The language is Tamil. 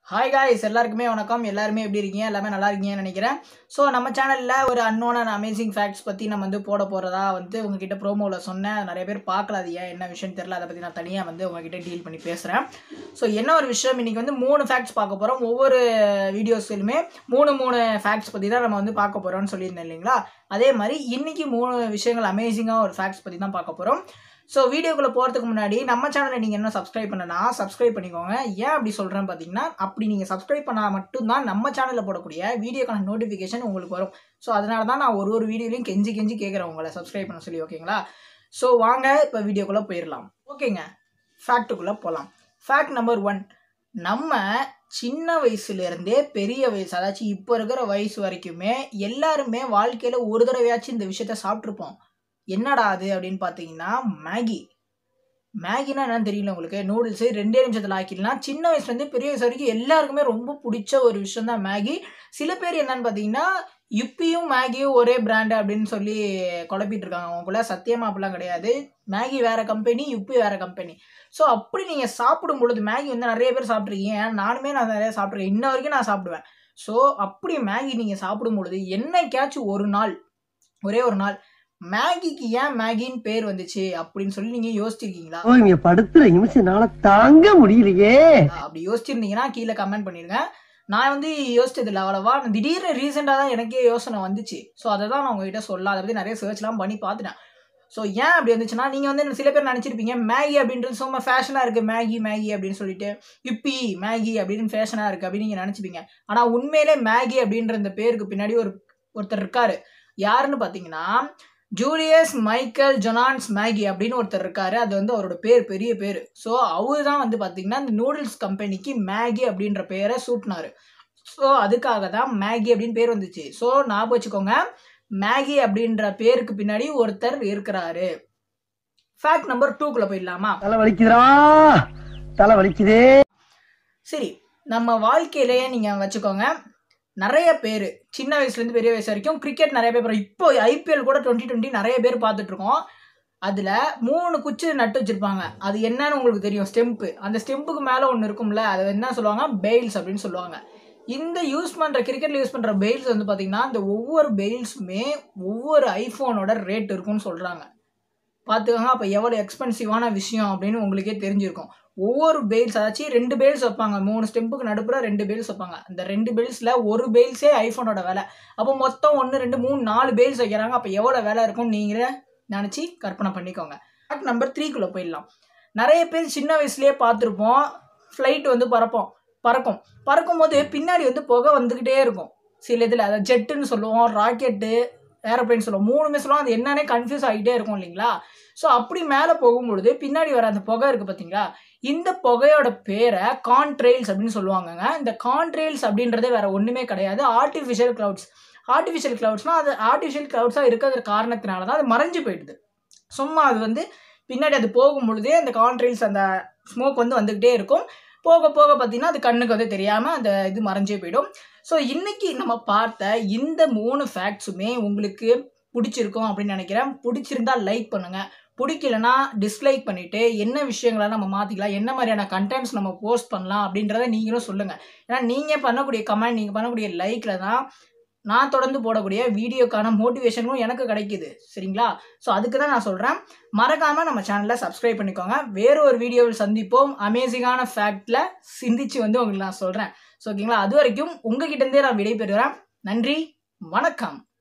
ஹாய் காய்ஸ் எல்லாருக்குமே வணக்கம் எல்லாருமே எப்படி இருக்கீங்க எல்லாமே நல்லா இருக்கீங்கன்னு நினைக்கிறேன் ஸோ நம்ம சேனலில் ஒரு அன்னோன் அண்ட் அமேசிங் ஃபேக்ட்ஸ் பற்றி நம்ம வந்து போட போகிறதா வந்து உங்ககிட்ட ப்ரோமோவில் சொன்னேன் நிறைய பேர் பார்க்கல அது ஏன் என்ன விஷயம் தெரியல அதை பற்றி நான் தனியாக வந்து உங்ககிட்ட டீல் பண்ணி பேசுகிறேன் ஸோ என்ன ஒரு விஷயம் இன்றைக்கி வந்து மூணு ஃபேக்ட்ஸ் பார்க்க போகிறோம் ஒவ்வொரு வீடியோஸ்லையுமே மூணு மூணு ஃபேக்ட்ஸ் பற்றி தான் நம்ம வந்து பார்க்க போகிறோம்னு சொல்லியிருந்தேன் இல்லைங்களா அதே மாதிரி இன்றைக்கி மூணு விஷயங்கள் அமேசிங்காக ஒரு ஃபேக்ட்ஸ் பற்றி தான் பார்க்க போகிறோம் ஸோ வீடியோக்குள்ளே போகிறதுக்கு முன்னாடி நம்ம சேனலை நீங்கள் என்ன சப்ஸ்கிரைப் பண்ணனா சப்ஸ்கிரைப் பண்ணிக்கோங்க ஏன் அப்படி சொல்கிறேன்னு பார்த்தீங்கன்னா அப்படி நீங்கள் சப்ஸ்கிரைப் பண்ணால் மட்டும்தான் நம்ம சேனலில் போடக்கூடிய வீடியோக்கான நோட்டிஃபிகேஷன் உங்களுக்கு வரும் ஸோ அதனால தான் நான் ஒரு ஒரு வீடியோலையும் கெஞ்சி கெஞ்சி கேட்குறேன் உங்களை சப்ஸ்கிரைப் பண்ண சொல்லி ஓகேங்களா ஸோ வாங்க இப்போ வீடியோக்குள்ளே போயிடலாம் ஓகேங்க ஃபேக்ட்டுக்குள்ளே போகலாம் ஃபேக்ட் நம்பர் ஒன் நம்ம சின்ன வயசுலேருந்தே பெரிய வயசு அதாச்சும் இப்போ இருக்கிற வயசு வரைக்குமே எல்லாருமே வாழ்க்கையில் ஒரு தடவையாச்சும் இந்த விஷயத்த சாப்பிட்ருப்போம் என்னடா அது அப்படின்னு பார்த்தீங்கன்னா மேகி மேகினா என்னன்னு தெரியல உங்களுக்கு நூடுல்ஸு ரெண்டே நிமிஷத்தில் ஆக்கிடலாம் சின்ன வயசுலேருந்து பெரிய வயசு வரைக்கும் எல்லாருக்குமே ரொம்ப பிடிச்ச ஒரு விஷயம் தான் மேகி சில பேர் என்னன்னு பார்த்தீங்கன்னா யுப்பியும் மேகியும் ஒரே பிராண்டு அப்படின்னு சொல்லி குழப்பிட்டு இருக்காங்க அவங்களுக்குள்ள சத்தியமாக அப்படிலாம் கிடையாது மேகி வேற கம்பெனி யுப்பி வேற கம்பெனி ஸோ அப்படி நீங்கள் சாப்பிடும் பொழுது மேகி வந்து நிறைய பேர் சாப்பிட்ருக்கீங்க நானுமே நான் நிறைய சாப்பிட்ருக்கேன் இன்ன வரைக்கும் நான் சாப்பிடுவேன் ஸோ அப்படி மேகி நீங்கள் சாப்பிடும் பொழுது என்னைக்காச்சும் ஒரு நாள் ஒரே ஒரு நாள் மேகிக்கு ஏன் மேகின்னு பேர் வந்துச்சு அப்படின்னு சொல்லி நீங்க யோசிச்சிருக்கீங்களா இங்க படுத்துற நிமிஷம்னால தாங்க முடியலையே அப்படி யோசிச்சிருந்தீங்கன்னா கீழே கமெண்ட் பண்ணிருங்க நான் வந்து யோசிச்சது இல்லை அவ்வளவா திடீர்னு ரீசெண்டாக தான் எனக்கே யோசனை வந்துச்சு ஸோ அதை தான் நான் உங்ககிட்ட சொல்லலாம் அதை பற்றி நிறைய சர்ச்லாம் பண்ணி பார்த்துட்டேன் ஸோ ஏன் அப்படி வந்துச்சுன்னா நீங்கள் வந்து சில பேர் நினச்சிருப்பீங்க மேகி அப்படின்றது சும்மா ஃபேஷனாக இருக்குது மேகி மேகி அப்படின்னு சொல்லிட்டு இப்பி மேகி அப்படின்னு ஃபேஷனாக இருக்குது அப்படின்னு நீங்கள் நினச்சிப்பீங்க ஆனால் உண்மையிலே மேகி அப்படின்ற இந்த பேருக்கு பின்னாடி ஒரு ஒருத்தர் இருக்காரு யாருன்னு பார்த்தீங்கன்னா ஜூலியஸ் மைக்கேல் ஜொனான்ஸ் மேகி அப்படின்னு ஒருத்தர் இருக்காரு அது வந்து அவரோட பேர் பெரிய பேர் ஸோ அவரு தான் வந்து பார்த்தீங்கன்னா இந்த நூடுல்ஸ் கம்பெனிக்கு மேகி அப்படின்ற பேரை சூட்டினாரு ஸோ அதுக்காக தான் மேகி அப்படின்னு பேர் வந்துச்சு ஸோ ஞாபகம் வச்சுக்கோங்க மேகி அப்படின்ற பேருக்கு பின்னாடி ஒருத்தர் இருக்கிறாரு ஃபேக்ட் நம்பர் டூக்குள்ள போயிடலாமா தலை வலிக்குதுடா தலை வலிக்குதே சரி நம்ம வாழ்க்கையிலேயே நீங்கள் வச்சுக்கோங்க நிறைய பேர் சின்ன வயசுலேருந்து பெரிய வயசு வரைக்கும் கிரிக்கெட் நிறைய பேர் பார்ப்போம். இப்போ ஐபிஎல் கூட டுவெண்ட்டி டுவெண்ட்டி நிறைய பேர் பார்த்துட்ருக்கோம் அதில் மூணு குச்சி நட்டு வச்சுருப்பாங்க அது என்னன்னு உங்களுக்கு தெரியும் ஸ்டெம்ப்பு அந்த ஸ்டெம்புக்கு மேலே ஒன்று இருக்கும்ல அது என்ன சொல்லுவாங்க பெயில்ஸ் அப்படின்னு சொல்லுவாங்க இந்த யூஸ் பண்ணுற கிரிக்கெட்டில் யூஸ் பண்ணுற பெயில்ஸ் வந்து பார்த்திங்கன்னா இந்த ஒவ்வொரு பெயில்ஸுமே ஒவ்வொரு ஐஃபோனோட ரேட் இருக்கும்னு சொல்கிறாங்க பார்த்துக்கோங்க அப்போ எவ்வளோ எக்ஸ்பென்சிவான விஷயம் அப்படின்னு உங்களுக்கே தெரிஞ்சிருக்கும் ஒவ்வொரு பெயில்ஸ் அதாச்சும் ரெண்டு பெயில்ஸ் வைப்பாங்க மூணு ஸ்டெம்புக்கு நடுப்புற ரெண்டு பெயில்ஸ் வைப்பாங்க அந்த ரெண்டு பெயில்ஸில் ஒரு பெயில்ஸே ஐஃபோனோட விலை அப்போ மொத்தம் ஒன்று ரெண்டு மூணு நாலு பெயில்ஸ் வைக்கிறாங்க அப்போ எவ்வளோ விலை இருக்கும்னு நீங்களே நினச்சி கற்பனை பண்ணிக்கோங்க ஃபேக்ட் நம்பர் த்ரீக்குள்ளே போயிடலாம் நிறைய பேர் சின்ன வயசுலேயே பார்த்துருப்போம் ஃப்ளைட் வந்து பறப்போம் பறக்கும் பறக்கும் போது பின்னாடி வந்து புகை வந்துக்கிட்டே இருக்கும் சில இதில் அதை ஜெட்டுன்னு சொல்லுவோம் ராக்கெட்டு ஏரோப்ளைன் சொல்லுவோம் மூணுமே சொல்லுவோம் அது என்னன்னே கன்ஃபியூஸ் ஆகிட்டே இருக்கும் இல்லைங்களா ஸோ அப்படி மேலே போகும்பொழுது பின்னாடி வர அந்த புகை இருக்குது பார்த்தீங்களா இந்த புகையோட பேரை கான்ட்ரெயில்ஸ் அப்படின்னு சொல்லுவாங்கங்க இந்த கான்ட்ரெயில்ஸ் அப்படின்றதே வேற ஒன்றுமே கிடையாது ஆர்டிஃபிஷியல் க்ளவுட்ஸ் ஆர்டிஃபிஷியல் க்ளவுட்ஸ்னால் அது ஆர்டிஃபிஷியல் க்ளவுட்ஸாக இருக்கிற காரணத்தினால தான் அது மறைஞ்சு போயிடுது சும்மா அது வந்து பின்னாடி அது போகும் பொழுதே அந்த கான்ட்ரெயில்ஸ் அந்த ஸ்மோக் வந்து வந்துக்கிட்டே இருக்கும் போக போக பார்த்தீங்கன்னா அது கண்ணுக்கு வந்து தெரியாமல் அந்த இது மறைஞ்சே போயிடும் ஸோ இன்னைக்கு நம்ம பார்த்த இந்த மூணு ஃபேக்ட்ஸுமே உங்களுக்கு பிடிச்சிருக்கும் அப்படின்னு நினைக்கிறேன் பிடிச்சிருந்தா லைக் பண்ணுங்க பிடிக்கலனா டிஸ்லைக் பண்ணிட்டு என்ன விஷயங்களை நம்ம மாற்றிக்கலாம் என்ன மாதிரியான கண்டென்ட்ஸ் நம்ம போஸ்ட் பண்ணலாம் அப்படின்றத நீங்களும் சொல்லுங்கள் ஏன்னா நீங்கள் பண்ணக்கூடிய கமெண்ட் நீங்கள் பண்ணக்கூடிய லைக்கில் தான் நான் தொடர்ந்து போடக்கூடிய வீடியோக்கான மோட்டிவேஷனும் எனக்கு கிடைக்குது சரிங்களா ஸோ அதுக்கு தான் நான் சொல்கிறேன் மறக்காமல் நம்ம சேனலை சப்ஸ்கிரைப் பண்ணிக்கோங்க வேறு ஒரு வீடியோவில் சந்திப்போம் அமேசிங்கான ஃபேக்டில் சிந்திச்சு வந்து உங்களுக்கு நான் சொல்கிறேன் ஸோ ஓகேங்களா அது வரைக்கும் உங்ககிட்ட இருந்தே நான் விடைபெறுகிறேன் நன்றி வணக்கம்